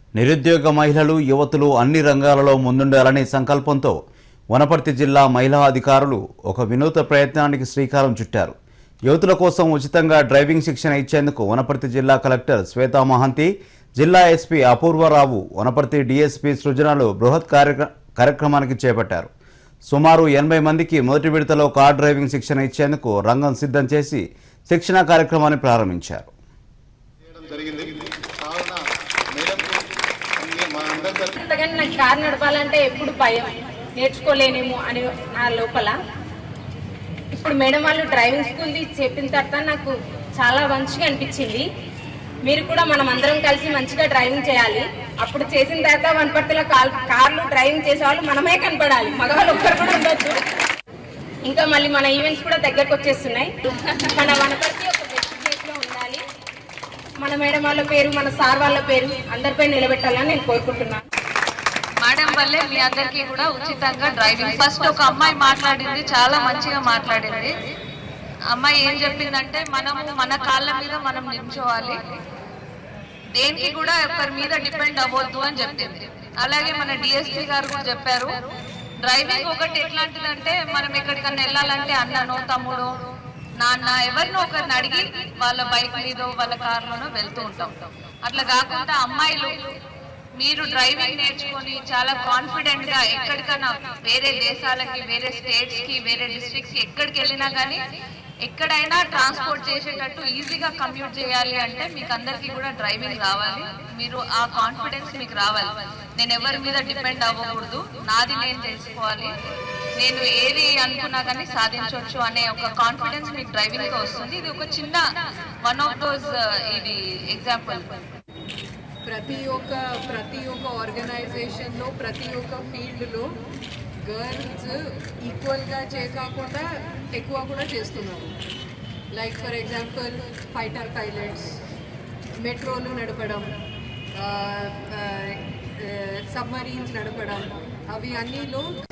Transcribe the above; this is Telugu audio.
నిరుద్యోగ మహిళలు యువతులు అన్ని రంగాలలో ముందుండాలనే సంకల్పంతో వనపర్తి జిల్లా మహిళా అధికారులు ఒక వినూత్న ప్రయత్నానికి శ్రీకారం చుట్టారు యువతుల కోసం ఉచితంగా డ్రైవింగ్ శిక్షణ ఇచ్చేందుకు వనపర్తి జిల్లా కలెక్టర్ శ్వేతా మహంతి జిల్లా ఎస్పీ అపూర్వరావు వనపర్తి డీఎస్పీ సృజనలు బృహత్ కార్యక్ర కార్యక్రమానికి చేపట్టారు సుమారు ఎనభై మందికి మొదటి విడతలో కార్ డ్రైవింగ్ శిక్షణ ఇచ్చేందుకు రంగం సిద్ధం చేసి శిక్షణా కార్యక్రమాన్ని ప్రారంభించారు చేయడం జరిగింది కావున మేడంకు అన్ని మా అందరి తరఫున అంతగాని నాకు కారు నడపాలంటే ఎప్పుడు భయం నేర్చుకోలేనేమో అని నా లోపల ఇప్పుడు మేడం వాళ్ళు డ్రైవింగ్ స్కూల్ది చెప్పిన తర్వాత నాకు చాలా మంచిగా అనిపించింది మీరు కూడా మనం అందరం కలిసి మంచిగా డ్రైవింగ్ చేయాలి అప్పుడు చేసిన తర్వాత వనపర్తిలో కాల్ కార్లు డ్రైవింగ్ చేసే వాళ్ళు మనమే కనపడాలి మగవాళ్ళు ఒక్కరు కూడా ఉండొద్దు ఇంకా మళ్ళీ మన ఈవెంట్స్ కూడా దగ్గరకు వచ్చేస్తున్నాయి మన వనపర్తి ఒక బెస్ట్ ప్లేస్ లో ఉండాలి మన మేడం వాళ్ళ పేరు మన సార్ వాళ్ళ పేరు అందరిపై నిలబెట్టాలని నేను కోరుకుంటున్నాను మేడం వల్లే మీ అందరికీ కూడా ఉచితంగా డ్రైవింగ్ ఫస్ట్ ఒక అమ్మాయి మాట్లాడింది చాలా మంచిగా మాట్లాడింది అమ్మాయి ఏం చెప్పిందంటే మనము మన కాళ్ళ మీద మనం నిల్చోవాలి దేనికి కూడా ఒకరి మీద డిపెండ్ అవ్వద్దు అని చెప్పింది అలాగే మన డిఎస్పీ గారు కూడా చెప్పారు డ్రైవింగ్ ఒకటి ఎట్లాంటిదంటే మనం ఎక్కడికన్నా వెళ్ళాలంటే అన్ననో తమ్ముడో నాన్న ఎవరినో ఒకరిని అడిగి వాళ్ళ బైక్ మీదో వాళ్ళ కార్లోనో వెళ్తూ ఉంటాం అట్లా కాకుండా అమ్మాయిలు మీరు డ్రైవింగ్ నేర్చుకొని చాలా కాన్ఫిడెంట్ గా ఎక్కడికైనా వేరే దేశాలకి వేరే స్టేట్స్ కి వేరే డిస్ట్రిక్ట్స్ కి ఎక్కడికి వెళ్ళినా కానీ ఎక్కడైనా ట్రాన్స్పోర్ట్ చేసేటట్టు ఈజీగా కమ్యూట్ చేయాలి అంటే మీకు అందరికీ కూడా డ్రైవింగ్ రావాలి మీరు ఆ కాన్ఫిడెన్స్ మీకు రావాలి నేను ఎవరి మీద డిపెండ్ అవ్వకూడదు నాది నేను తెలుసుకోవాలి నేను ఏది అనుకున్నా కానీ సాధించవచ్చు అనే ఒక కాన్ఫిడెన్స్ మీకు డ్రైవింగ్ వస్తుంది ఇది ఒక చిన్న వన్ ఆఫ్ దోస్ ఇది ఎగ్జాంపుల్ ప్రతి ఒక్క ప్రతి ఒక్క ఆర్గనైజేషన్లో ప్రతి ఒక్క ఫీల్డ్లో గర్ల్స్ ఈక్వల్గా చేయకుండా ఎక్కువ కూడా చేస్తున్నారు like for example fighter pilots మెట్రోలు నడపడం సబ్మరీన్స్ నడపడం అవి అన్నిలో